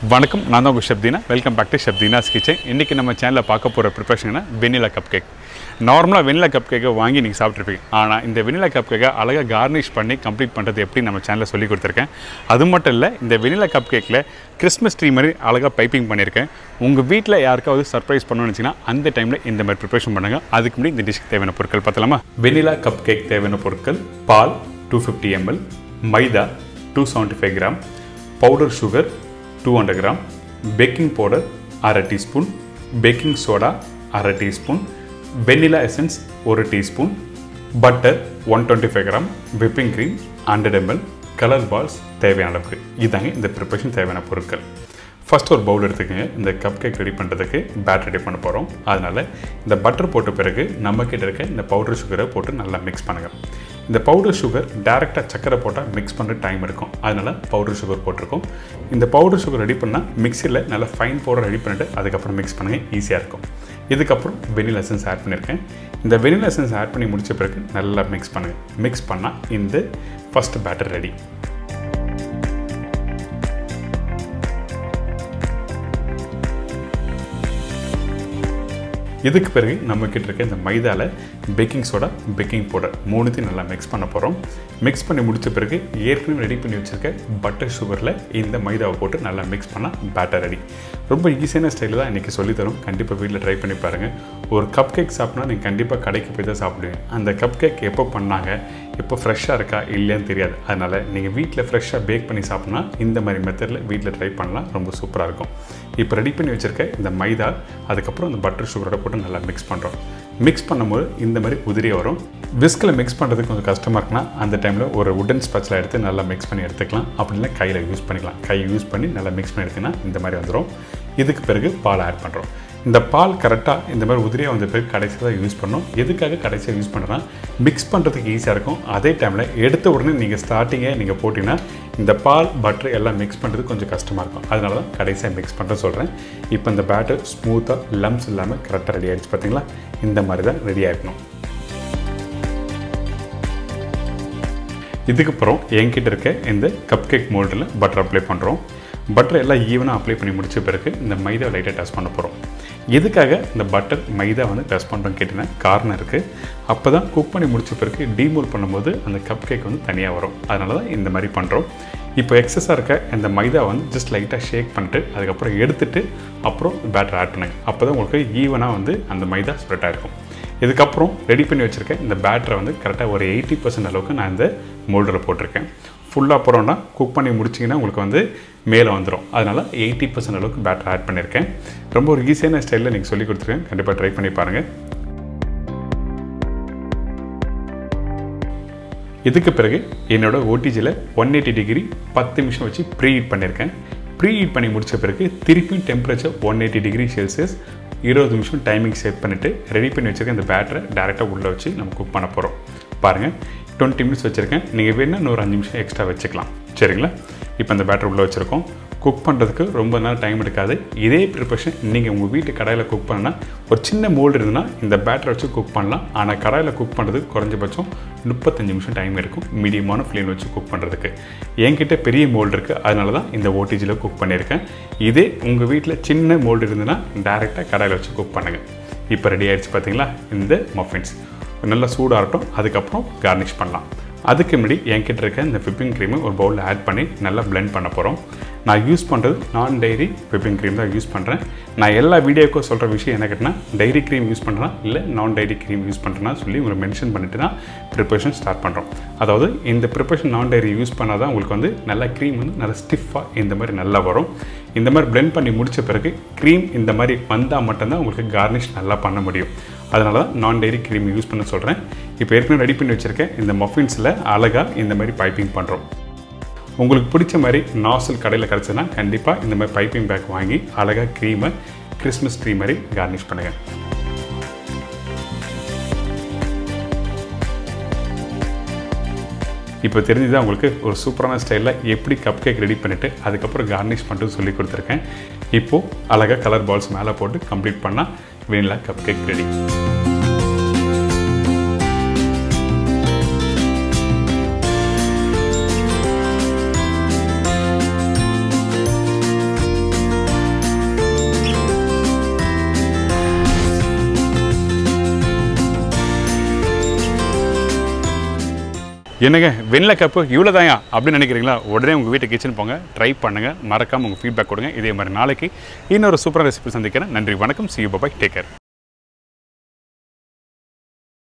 வணக்கம் நான் தான் உங்கள் Shabdeena welcome back to Shabdeena's kitchen இன்றைக்கி நம்ம சேனலில் பார்க்க போகிற ப்ரிப்பரேஷன்னா வெனிலா கப் கேக் நார்மலாக வெனிலா கப் கேக்கை வாங்கி நீங்கள் சாப்பிட்ருப்பீங்க ஆனால் இந்த வெனிலா கப் கேக்கை அழகாக கார்னிஷ் பண்ணி கம்ப்ளீட் பண்ணுறது எப்படி நம்ம சேனலில் சொல்லி கொடுத்துருக்கேன் அது மட்டும் இல்லை இந்த வெனிலா கப் கேக்கில் கிறிஸ்மஸ் ட்ரீ மாதிரி அழகாக பைப்பிங் பண்ணியிருக்கேன் உங்கள் வீட்டில் யாருக்காவது சர்ப்ரைஸ் பண்ணணும்னு வச்சிங்கன்னா அந்த டைமில் இந்த மாதிரி ப்ரிப்பரேஷன் பண்ணுங்கள் அதுக்கு முன்னாடி இந்த டிஷ்க்கு தேவையான பொருட்கள் பார்த்தலாமா வெனிலா கப் கேக் தேவையான பொருட்கள் பால் டூ ஃபிஃப்டி எம்எல் மைதா two seventy five gram powder sugar two hundred gram baking powder அரை டீஸ்பூன் பேக்கிங் சோடா அரை டீஸ்பூன் வெனிலா எசன்ஸ் ஒரு teaspoon butter one twenty five gram whipping cream hundred ml colour balls தேவையான அளவுக்கு இதாங்க இந்த preparation தேவையான பொருட்கள் ஃபஸ்ட் ஒரு பவுல் எடுத்துக்கோங்க இந்த கப் கேக் ரெடி பண்ணுறதுக்கு பேட் ரெடி பண்ண போகிறோம் அதனால் இந்த பட்டர் போட்ட பிறகு நம்மக்கிட்ட இருக்க இந்த பவுடர் சுகரை போட்டு நல்லா மிக்ஸ் பண்ணுங்கள் இந்த பவுடர் சுகர் டேரெக்டாக சக்கரை போட்டால் மிக்ஸ் பண்ணுற டைம் இருக்கும் அதனால் பவுடர் சுகர் போட்டிருக்கோம் இந்த பவுடர் சுகர் ரெடி பண்ணால் மிக்சியில் நல்லா ஃபைன் பவுடர் ரெடி பண்ணிட்டு அதுக்கப்புறம் மிக்ஸ் பண்ணுங்கள் ஈஸியாக இருக்கும் இதுக்கப்புறம் வெனிலா எசன்ஸ் ஆட் பண்ணியிருக்கேன் இந்த வெனிலா எசன்ஸ் ஆட் பண்ணி முடிச்ச பிறகு நல்லா மிக்ஸ் பண்ணுங்கள் மிக்ஸ் பண்ணால் இந்த ஃபஸ்ட் பேட்டர் ரெடி இதுக்கு பிறகு நம்ம கிட்ட இருக்க இந்த மைதாவில் பேக்கிங் சோடா பேக்கிங் பவுடர் மூணுத்தையும் நல்லா மிக்ஸ் பண்ண போகிறோம் மிக்ஸ் பண்ணி முடித்த பிறகு ஏற்கனவே ரெடி பண்ணி வச்சுருக்க பட்டர் சுகரில் இந்த மைதாவை போட்டு நல்லா மிக்ஸ் பண்ணால் பேட்டர் ரெடி ரொம்ப ஈஸியான ஸ்டைலில் தான் இன்றைக்கி சொல்லித்தரோம் கண்டிப்பாக வீட்டில் ட்ரை பண்ணி பாருங்கள் ஒரு கப் கேக் சாப்பிட்னா நீங்கள் கண்டிப்பாக கடைக்கு போய் தான் சாப்பிடுவீங்க அந்த கப் கேக் எப்போ பண்ணாங்க எப்போ ஃப்ரெஷ்ஷாக இருக்கா இல்லையான்னு தெரியாது அதனால் நீங்கள் வீட்டில் ஃப்ரெஷ்ஷாக பேக் பண்ணி சாப்பிட்னா இந்த மாதிரி மெத்தடில் வீட்டில் ட்ரை பண்ணலாம் ரொம்ப சூப்பராக இருக்கும் இப்போ ரெடி பண்ணி வச்சுருக்க இந்த மைதா அதுக்கப்புறம் இந்த பட்டர் சுகரோட போட்டு நல்லா மிக்ஸ் பண்ணுறோம் மிக்ஸ் பண்ணும்போது இந்த மாதிரி உதிரியாக வரும் விஸ்கில் மிக்ஸ் பண்ணுறதுக்கு கொஞ்சம் கஷ்டமாக இருக்குன்னா அந்த டைமில் ஒரு உடன் ஸ்பெச்சில் எடுத்து நல்லா மிக்ஸ் பண்ணி எடுத்துக்கலாம் அப்படி இல்லை கையில் யூஸ் பண்ணிக்கலாம் கை யூஸ் பண்ணி நல்லா மிக்ஸ் பண்ணி எடுத்திங்கன்னா இந்த மாதிரி வந்துடும் இதுக்கு பிறகு பால் ஆட் பண்ணுறோம் இந்த பால் கரெக்டாக இந்த மாதிரி உதிரியாக வந்த பிறகு கடைசியாக தான் யூஸ் பண்ணணும் எதுக்காக கடைசியாக யூஸ் பண்ணுறேன்னா மிக்ஸ் பண்ணுறதுக்கு ஈஸியாக இருக்கும் அதே டைமில் எடுத்த உடனே நீங்கள் ஸ்டார்டிங்கே நீங்கள் போட்டிங்கன்னா இந்த பால் பட்டர் எல்லாம் மிக்ஸ் பண்ணுறது கொஞ்சம் கஷ்டமாக இருக்கும் அதனால தான் கடைசியாக மிக்ஸ் பண்ணுற சொல்கிறேன் இப்போ இந்த பேட்டர் ஸ்மூத்தாக லம்ஸ் இல்லாமல் கரெக்டாக ரெடி ஆகிடுச்சு பார்த்தீங்களா இந்த மாதிரி தான் ரெடி ஆகிக்கணும் இதுக்கப்புறம் என்கிட்ட இருக்க இந்த கப் கேக் மோல்டில் பட்டர் அப்ளை பண்ணுறோம் பட்டர் எல்லாம் ஈவனாக அப்ளை பண்ணி முடிச்ச பிறகு இந்த மைதா லைட்டாக டச் பண்ண போகிறோம் எதுக்காக இந்த பட்டர் மைதா வந்து டச் பண்ணுறோம் கேட்டிங்கன்னா காரணம் இருக்குது அப்போ தான் குக் பண்ணி முடிச்ச பிறகு டீமோல் பண்ணும்போது அந்த கப் கேக் வந்து தனியாக வரும் அதனால தான் இந்த மாதிரி பண்ணுறோம் இப்போ எக்ஸஸாக இருக்க இந்த மைதா வந்து ஜஸ்ட் லைட்டாக ஷேக் பண்ணிட்டு அதுக்கப்புறம் எடுத்துட்டு அப்புறம் பேட்டர் ஆட் பண்ணுங்க அப்போ தான் உங்களுக்கு ஈவனாக வந்து அந்த மைதா ஸ்ப்ரெட் ஆகிருக்கும் இதுக்கப்புறம் ரெடி பண்ணி வச்சுருக்கேன் இந்த பேட்டரை வந்து கரெக்டாக ஒரு எயிட்டி பர்சன்ட் அளவுக்கு நான் இந்த மோல்டரில் போட்டிருக்கேன் ஃபுல்லாக போகிறோன்னா குக் பண்ணி முடிச்சிங்கன்னா உங்களுக்கு வந்து மேலே வந்துடும் அதனால் எயிட்டி பர்சன்ட் அளவுக்கு பேட்டர் ஆட் பண்ணியிருக்கேன் ரொம்ப ஒரு ஈஸியான ஸ்டைலில் நீங்கள் சொல்லி கொடுத்துருக்கேன் கண்டிப்பாக ட்ரை பண்ணி பாருங்கள் இதுக்கு பிறகு என்னோட ஓடிஜியில் ஒன் எயிட்டி டிகிரி பத்து நிமிஷம் வச்சு ப்ரீ ஹீட் பண்ணியிருக்கேன் ப்ரீ ஹீட் பண்ணி முடித்த பிறகு திருப்பியும் temperature one eighty degree Celsius இருபது நிமிஷம் டைமிங் செட் பண்ணிவிட்டு ரெடி பண்ணி வச்சுருக்க இந்த பேட்டரை டேரெக்டாக உள்ளே வச்சு நம்ம குக் பண்ண போகிறோம் பாருங்கள் டுவெண்ட்டி மினிட்ஸ் வச்சுருக்கேன் நீங்கள் வேணால் இன்னொரு அஞ்சு நிமிஷம் எக்ஸ்ட்ரா வச்சுக்கலாம் சரிங்களா இப்போ இந்த பேட்டர் உள்ளே வச்சுருக்கோம் குக் பண்ணுறதுக்கு ரொம்ப நேரம் டைம் எடுக்காது இதே ப்ரிப்பரேஷன் நீங்கள் உங்கள் வீட்டு கடாயில் குக் பண்ணால் ஒரு சின்ன மோல்டு இருந்ததுன்னா இந்த பேட்டரை வச்சு குக் பண்ணலாம் ஆனால் கடாயில் குக் பண்ணுறதுக்கு குறைஞ்சபட்சம் முப்பத்தஞ்சு நிமிஷம் டைம் இருக்கும் மீடியமான ஃப்ளேம் வச்சு குக் பண்ணுறதுக்கு என்கிட்ட பெரிய மோல்டு இருக்குது அதனால தான் இந்த ஓடிஜியில் குக் பண்ணியிருக்கேன் இதே உங்கள் வீட்டில் சின்ன மோல்டு இருந்ததுன்னா டேரெக்டாக கடாயில் வச்சு குக் பண்ணுங்கள் இப்போ ரெடி ஆகிடுச்சு பார்த்தீங்களா இந்த மஃபின்ஸ் நல்லா சூடாகட்டும் அதுக்கப்புறம் கார்னிஷ் பண்ணலாம் அதுக்கு முன்னாடி என்கிட்ட இருக்க இந்த விப்பிங் க்ரீமை ஒரு பவுலில் ஆட் பண்ணி நல்லா பிளெண்ட் பண்ண போகிறோம் நான் யூஸ் பண்ணுறது நான் டைரி விப்பிங் க்ரீம் தான் யூஸ் பண்ணுறேன் நான் எல்லா வீடியோக்கும் சொல்கிற விஷயம் என்ன கேட்டால் டைரி க்ரீம் யூஸ் பண்ணுறேன் இல்லை நான் டைரி க்ரீம் யூஸ் பண்ணுறேன்னா சொல்லி உங்களுக்கு மென்ஷன் பண்ணிட்டு தான் ப்ரிப்பரேஷன் ஸ்டார்ட் பண்ணுறோம் அதாவது இந்த ப்ரிப்பரேஷன் நான் டைரி யூஸ் பண்ணால் தான் உங்களுக்கு வந்து நல்லா க்ரீம் வந்து நல்லா ஸ்டிஃபாக இந்த மாதிரி நல்லா வரும் இந்த மாதிரி பிளெண்ட் பண்ணி முடித்த பிறகு க்ரீம் இந்த மாதிரி வந்தால் மட்டும்தான் உங்களுக்கு கார்னிஷ் நல்லா பண்ண முடியும் அதனால தான் நான் டைரி க்ரீம் யூஸ் பண்ண சொல்கிறேன் இப்போ ஏற்கனவே ரெடி பண்ணி வச்சுருக்கேன் இந்த மஃபின்ஸில் அழகாக இந்த மாதிரி பைப்பிங் பண்ணுறோம் உங்களுக்கு பிடிச்ச மாதிரி நாசல் கடையில் கிடச்சதுன்னா கண்டிப்பாக இந்த மாதிரி பைப்பிங் பேக் வாங்கி அழகாக க்ரீமை கிறிஸ்மஸ் ட்ரீ மாதிரி கார்னிஷ் பண்ணுங்கள் இப்போ தெரிஞ்சுதான் உங்களுக்கு ஒரு சூப்பரான ஸ்டைலில் எப்படி கப் கேக் ரெடி பண்ணிவிட்டு அதுக்கப்புறம் கார்னிஷ் பண்ணிட்டு சொல்லி கொடுத்துருக்கேன் இப்போது அழகாக கலர் பால்ஸ் மேலே போட்டு கம்ப்ளீட் பண்ணால் வெனிலா கப் கேக் ரெடி என்னங்க வெண்ணில கப்பு இவ்வளோ தாயா அப்படின்னு நினைக்கிறீங்களா உடனே உங்கள் வீட்டு கிச்சன் போங்க ட்ரை பண்ணுங்கள் மறக்காமல் உங்கள் ஃபீட்பேக் கொடுங்க இதே மாதிரி நாளைக்கு இன்னொரு சூப்பரான ரெசிபி சந்திக்கிறேன் நன்றி வணக்கம் see you bye take care